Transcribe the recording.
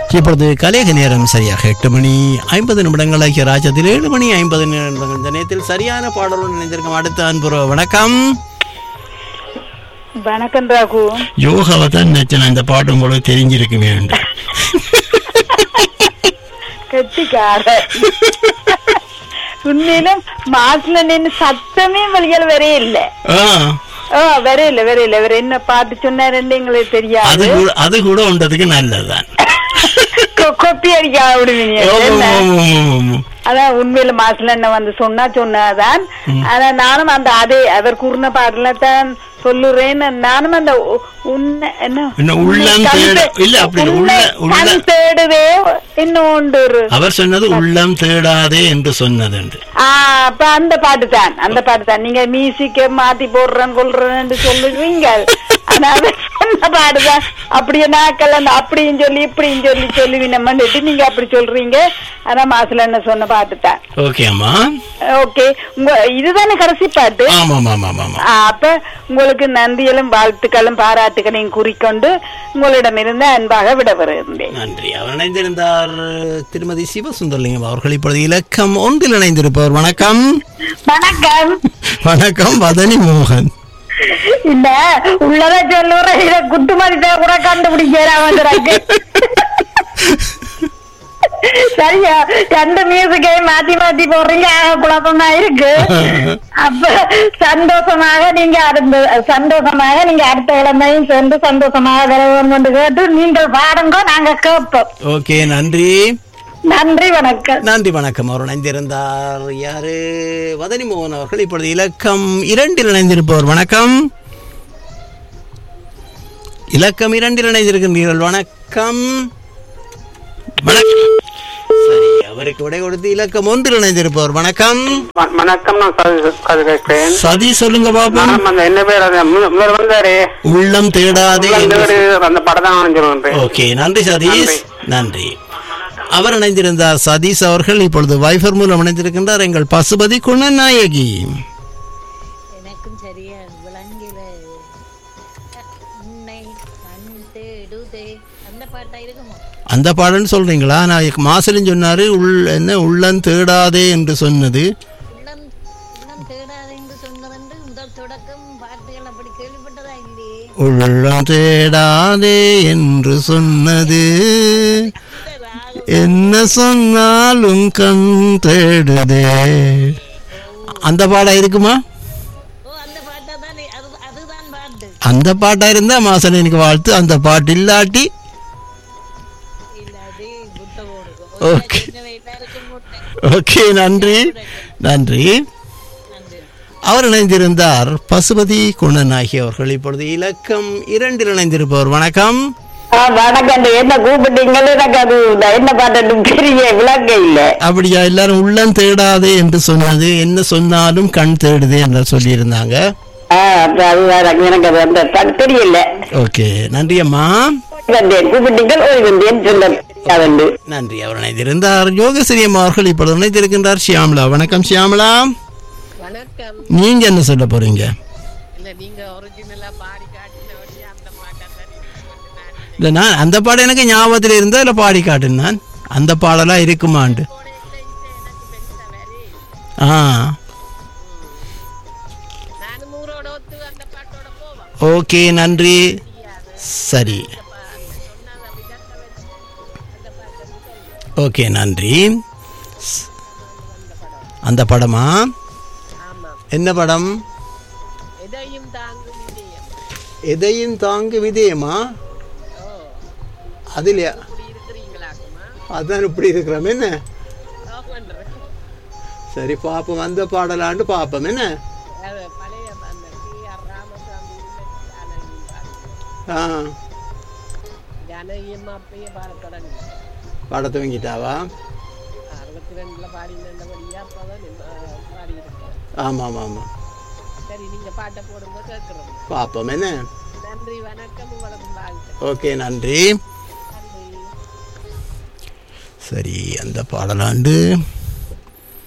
இப்பொழுது கலேக நேரம் சரியாக எட்டு மணி ஐம்பது நிமிடங்கள் ஆகிய ராஜ்யத்தில் ஏழு மணி ஐம்பது நிமிடங்கள் இந்த நேரத்தில் சரியான பாடலுடன் இணைந்திருக்கும் அடுத்த அன்புற வணக்கம் வணக்கம் ராகு யோகாவை தான் நினைச்சேன் இந்த பாட்டு உங்களுக்கு தெரிஞ்சிருக்க வேண்டும் கெட்டிக்கார உண்மையிலும் மாசுல நின்று சத்தமே வழிகள் வரே இல்ல ஆ, ஓ வரே இல்ல வரே இல்ல வேற என்ன பாட்டு சொன்னாருன்னு எங்களுக்கு அது தெரியாது கூட அது கூட உண்டதுக்கு நல்லதுதான் கொ- கொப்பி அடிக்க விடுவீங்க ஓ, என்ன? ஓ, ஓ, ஓ, ஓ. அதான் உண்மையில மாசுல என்ன வந்து சொன்னா சொன்னாதான் ஆனா நானும் அந்த அதே அவர் கூறின பாட்டுல தான் சொல்லுறேன்னு நானும் அந்த உ- உன்னை என்ன என்ன உள்ளம் கண் தேட- தே- இல்ல, அப்படி இல்ல, உன்னை உள்ள- உள்ள- கண் தேடுதே இன்னொன்று ஒரு அவர் சொன்னது உள்ளம் தேடாதே என்று சொன்னது ஆ, அப்ப அந்த பாட்டு தான் அந்த பாட்டு தான் நீங்க மியூசிக்க மாத்தி போடுறேன் கொள்றேன்னு சொல்லுவீங்க ஆனா அவர் சொன்ன பாடுதான் அப்படியே நாக்கள் அந்த அப்படியும் சொல்லி இப்படியும் சொல்லி சொல்லி நம்மட்டு நீங்க அப்படி சொல்றீங்க ஆனா மாசுல என்ன சொன்ன பாட்டு தான் ஓகே அம்மா ஓகே உங்க இதுதானே கடைசி பாட்டு ஆமா ஆமா ஆமா ஆமா ஆ, அப்ப உங்களுக்கு நன்றிகளும் வாழ்த்துக்களும் பாராட்டுகளையும் குறிக்கொண்டு உங்களிடமிருந்து அன்பாக விடவருந்தேன் நன்றி அவர் இணைந்திருந்தார் திருமதி சிவசுந்தரலிங்கம் அவர்கள் இப்பொழுது இலக்கம் ஒன்றில் இணைந்திருப்பவர் வணக்கம் வணக்கம் வணக்கம் வதனி மோகன் இல்ல உள்ளத சொல்லுறேன் இத குட்டு மதிப்பா கூட கண்டுபிடிக்கிறான் வந்துறாங்க சரியா ரெண்டு மியூசிக்கையும் மாத்தி மாத்தி போடுறீங்க ஆக குழப்பமா இருக்கு அப்ப சந்தோஷமாக நீங்க அடுத்த சந்தோஷமாக நீங்க அடுத்த கிழமையும் சென்று சந்தோஷமாக விரவம் கொண்டு கேட்டு நீங்கள் பாடுங்க நாங்க கேட்போம் ஓகே நன்றி நன்றி வணக்கம் நன்றி வணக்கம் அவர் இணைந்திருந்தார் யாரு வதனி மோகன் அவர்கள் இப்பொழுது இலக்கம் இரண்டில் இணைந்திருப்பவர் வணக்கம் இலக்கம் இரண்டில் இணைந்திருக்கின்றீர்கள் வணக்கம் வணக்கம் சரி அவருக்கு விடை கொடுத்து இலக்கம் ஒன்றில் இணைந்திருப்பவர் வணக்கம் வ- வணக்கம் நான் சதி கதை கேட்கிறேன் சதி சொல்லுங்க பாப்போம் நான் அந்த என்ன பேர் அது மு- முதல் வந்தாரு உள்ளம் தேடாதே உள்ளம் என்று தேடு அந்த படம் தான் நான் சொல்லுவேன் ஓகே நன்றி சதீஷ் நன்றி அவர் இணைந்திருந்தார் சதீஷ் அவர்கள் இப்பொழுது வைஃபர் மூலம் இணைந்திருக்கின்றார் எங்கள் பசுபதி குணநாயகி எனக்கும் சரியா விளங்கல உன்னை கண் தேடுதே அந்த பாட்டா இருக்குமோ அந்த பாடல்னு சொல்றீங்களா நான் மாசலும் சொன்னாரு உள் என்ன உள்ளம் தேடாதே என்று சொன்னது உள்ளம் உள்ளம் தேடாதே என்று சொன்னதென்று முதல் தொடக்கம் பாட்டுகள் அப்படி கேள்விப்பட்டதா இல்லையே உள்ளம் தேடாதே என்று சொன்னது இந்த ராகம் என்ன சொன்னாலும் கண் தேடுதே அந்த பாடம் இருக்குமா ஓ அந்த பாட்டா தான் அது அதுதான் பாட்டு அந்த பாட்டா இருந்தா மாசன் எனக்கு வாழ்த்து அந்த பாட்டு இல்லாட்டி இல்லாது முட்டை போடுங்க Okay. சின்ன எல்லாருக்கும் முட்டை ஓகே நன்றி நன்றி நன்றி அவர் இணைந்திருந்தார் பசுபதி குணநாயகி அவர்கள் இப்பொழுது இலக்கம் இரண்டில் இணைந்திருப்பவர் வணக்கம் வணக்கம் என்ன கூப்பிட்டீங்களே எனக்கு அது என்ன பாட்டு பெரிய விளங்க இல்ல அப்படியா எல்லாரும் உள்ளம் தேடாதே என்று சொன்னது என்ன சொன்னாலும் கண் தேடுதே என்று சொல்லியிருந்தாங்க ஆ, அப்ப அது வேற எனக்கு அது அந்த பாட்டு தெரியல ஓகே நன்றி அம்மா வந்தேன் கூப்பிட்டீங்கள் ஓய்வந்தேன் சொல்ல அதுண்டு நன்றி அவர் இணைந்திருந்தார் யோகஸ்ரீ அம்மா அவர்கள் இப்பொழுது இணைந்திருக்கின்றார் ஷியாமலா வணக்கம் ஷியாமலா வணக்கம் நீங்க என்ன சொல்ல போறீங்க இல்ல நீங்க ஒரிஜினலா பாடி காட்டின வழி அந்த பாட்டை தான் நான் இல்ல நான் அந்த பாடம் எனக்கு ஞாபகத்தில் இருந்தா இல்ல பாடி காட்டுன்னு நான் அந்த பாடலா இருக்குமாண்டு ஆ நானும் ஊரோட ஒத்து அந்த பாட்டோட போவேன் ஓகே நன்றி சரி ஓகே நன்றி ஸ்- அந்த படமா ஆமா என்ன படம் எதையும் தாங்கும் இதயம் எதையும் தாங்கு விதயமா ஓ அதுல இப்படி இருக்கிறீங்களாக்குமா அதான் இப்படி இருக்கிறோம் என்ன பண்றேன் சரி பாப்போம் அந்த பாடலாண்டு பாப்போம் என்ன அது பழைய அந்த டி ஆர் ராமசாமி ஜானகி பாட்டு. ஆ ஜானகியம்மா அப்பயே பாட தொடங்கி பாட துவங்கிட்டாவா அறுபத்தி ரெண்டுல பாடினபடியா அப்பதான் பாடி இருக்கேன் ஆமாம் ஆமாம் ஆமாம் சரி நீங்க பாட்டை போடுங்க கேட்கிறோம் பாப்போம் என்ன நன்றி வணக்கம் உங்களுக்கு வாழ்த்து ஓகே நன்றி நன்றி சரி அந்த பாடலாண்டு